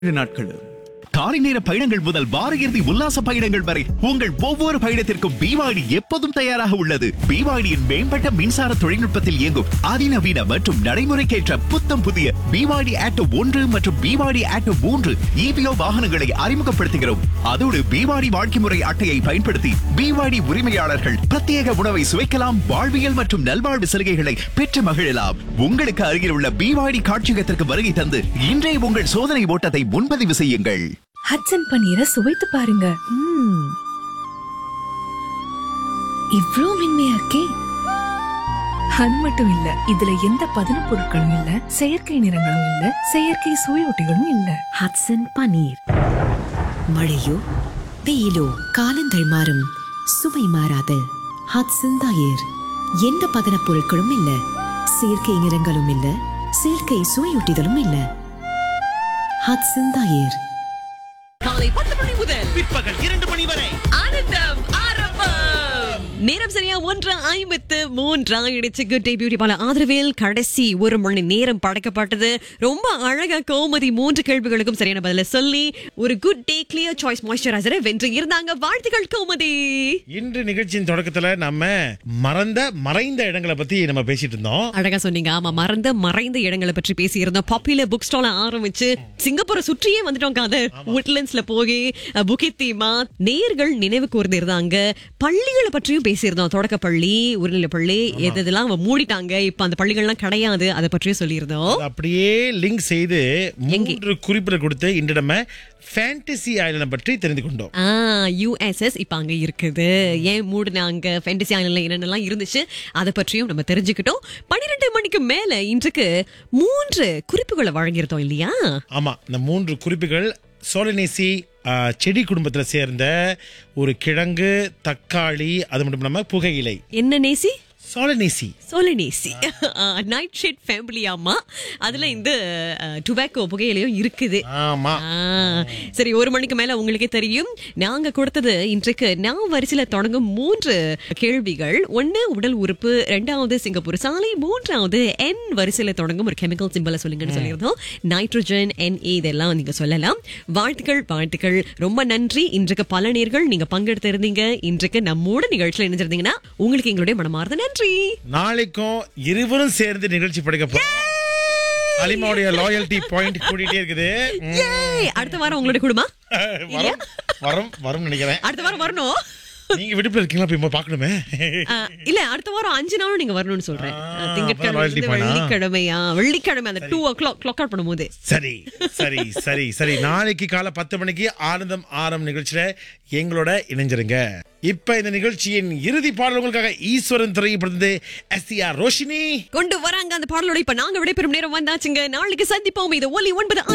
ஏழு நாட்கள் காலை நேர பயணங்கள் முதல் வார இறுதி உல்லாச பயணங்கள் வரை உங்கள் ஒவ்வொரு பயணத்திற்கும் பிவாடி எப்போதும் தயாராக உள்ளது பிவாடியின் மேம்பட்ட மின்சார தொழில்நுட்பத்தில் இயங்கும் அதிநவீன மற்றும் நடைமுறைக்கேற்ற புத்தம் புதிய பிவாடி ஆட்டோ ஒன்று மற்றும் பிவாடி ஆட்டோ மூன்று இபிஓ வாகனங்களை அறிமுகப்படுத்துகிறோம் அதோடு பிவாடி வாழ்க்கை முறை அட்டையை பயன்படுத்தி பிவாடி உரிமையாளர்கள் பிரத்யேக உணவை சுவைக்கலாம் வாழ்வியல் மற்றும் நல்வாழ்வு சலுகைகளை பெற்று மகிழலாம் உங்களுக்கு அருகில் உள்ள பிவாடி காட்சியகத்திற்கு வருகை தந்து இன்றே உங்கள் சோதனை ஓட்டத்தை முன்பதிவு செய்யுங்கள் ஹட்சன் பன்னீரை சுவைத்து பாருங்க ம்ம். இவ்ளோ மென்மையா இருக்கே அது மட்டும் இல்ல இதுல எந்த பதன பொருட்களும் இல்ல செயற்கை நிறங்களும் இல்ல செயற்கை சுவையொட்டிகளும் இல்ல ஹட்சன் பன்னீர் மழையோ வெயிலோ காலங்கள் மாறும் சுவை மாறாத ஹட்சன் தயிர் எந்த பதனப் பொருட்களும் இல்ல செயற்கை நிறங்களும் இல்ல செயற்கை சுவையூட்டிகளும் இல்ல ஹட்சன் தயிர் காலை பத்து மணி முதல் பிற்பகல் இரண்டு மணி வரை ஆனந்தம் ஆரம்பம் நேரம் சரியா ஒன்று ஐம்பத்து மூன்று ஆயிடுச்சு குட் டே பியூட்டி பால ஆதரவில் கடைசி ஒரு மணி நேரம் படைக்கப்பட்டது ரொம்ப அழகா கோமதி மூன்று கேள்விகளுக்கும் சரியான பதில சொல்லி ஒரு குட் டே கிளியர் சாய்ஸ் மாய்ஸ்சரைசரை வென்று இருந்தாங்க வாழ்த்துக்கள் கோமதி இன்று நிகழ்ச்சியின் தொடக்கத்துல நம்ம மறந்த மறைந்த இடங்களை பத்தி நம்ம பேசிட்டு இருந்தோம் அழகா சொன்னீங்க ஆமா மறந்த மறைந்த இடங்களை பற்றி பேசியிருந்தோம் பாப்புலர் புக் ஸ்டால ஆரம்பிச்சு சிங்கப்பூரை சுற்றியே வந்துட்டோம் காதர் உட்லண்ட்ஸ்ல போய் அஹ், புகித் தீமா நேர்கள் நினைவு கூர்ந்திருந்தாங்க பள்ளிகளை பற்றியும் பேசியிருந்தோம் தொடக்க பள்ளி உயர்நிலை பள்ளி எது எதெல்லாம் அவங்க மூடிட்டாங்க இப்ப அந்த பள்ளிகள்லாம் கிடையாது அதை பற்றியும் சொல்லியிருந்தோம் அது அப்படியே லிங்க் செய்து மூன்று குறிப்புகள் கொடுத்து இன்று நம்ம ஃபேண்டசி ஐலண்டை பற்றி தெரிந்து கொண்டோம் ஆ யூஎஸ்எஸ் இப்ப அங்க இருக்குது ஏன் மூடுனாங்க ஃபேண்டசி ஐலண்ட்ல என்னென்னலாம் இருந்துச்சு அதை பற்றியும் நம்ம தெரிஞ்சுக்கிட்டோம் பன்னிரெண்டு மணிக்கு மேல இன்றைக்கு மூன்று குறிப்புகளை வழங்கியிருந்தோம் இல்லையா ஆமா இந்த மூன்று குறிப்புகள் சோலனேசி ஆ, செடி குடும்பத்துல சேர்ந்த ஒரு கிழங்கு தக்காளி அது மட்டும் இல்லாம புகையிலை என்ன நேசி Solanaceae Solanaceae nightshade family ஆமா அதுல இந்த டுபாக்கோ புகையிலையும் இருக்குது ஆமா ஆ, சரி ஒரு மணிக்கு மேல உங்களுக்கே தெரியும் நாங்க கொடுத்தது இன்றைக்கு நான் வரிசையில தொடங்கும் மூன்று கேள்விகள் ஒண்ணு உடல் உறுப்பு ரெண்டாவது சிங்கப்பூர் சாலை மூன்றாவது என் வரிசையில தொடங்கும் ஒரு கெமிக்கல் சிம்பலை சொல்லுங்கன்னு சொல்லியிருந்தோம் நைட்ரஜன் என் இதெல்லாம் நீங்க சொல்லலாம் வாழ்த்துக்கள் வாழ்த்துக்கள் ரொம்ப நன்றி இன்றைக்கு பல நேர்கள் நீங்க பங்கெடுத்து இருந்தீங்க இன்றைக்கு நம்மோட நிகழ்ச்சியில இணைஞ்சிருந்தீங்கன்னா உங்களுக்கு எங்களுடைய மனமார்ந்த நன்றி நாளைக்கும் இருவரும் சேர்ந்து நிகழ்ச்சி படைக்க போறோம் அலிமாவுடைய லாயல்டி பாயிண்ட் கூட்டிட்டே இருக்குது ம். Yay! அடுத்த வாரம் உங்களுடைய குடும்பம் வரும் வரும் வரும் நினைக்கிறேன் அடுத்த வாரம் வரணும் நீங்க விடுப்புல இருக்கீங்களா போய் பார்க்கணுமே ஆ, இல்ல அடுத்த வாரம் அஞ்சு நாளும் நீங்க வரணும்னு சொல்றேன் ஆ, திங்கட்கிழமை அப்ப loyalty இருந்து point ஆ? வெள்ளிக்கிழமையா வெள்ளிக்கிழமை அந்த two o'clock clock out பண்ணும்போது சரி சரி சரி சரி நாளைக்கு காலை பத்து மணிக்கு ஆனந்தம் ஆரம் நிகழ்ச்சியில எங்களோட இணைஞ்சிருங்க இப்ப இந்த நிகழ்ச்சியின் இறுதி பாடல் உங்களுக்காக ஈஸ்வரன் திரையப்படுத்தது எஸ் டி ஆர் ரோஷினி கொண்டு வராங்க அந்த பாடலோட இப்ப நாங்க விடைபெறும் நேரம் வந்தாச்சுங்க நாளைக்கு சந்திப்போம் இது ஒலி ஒன்பது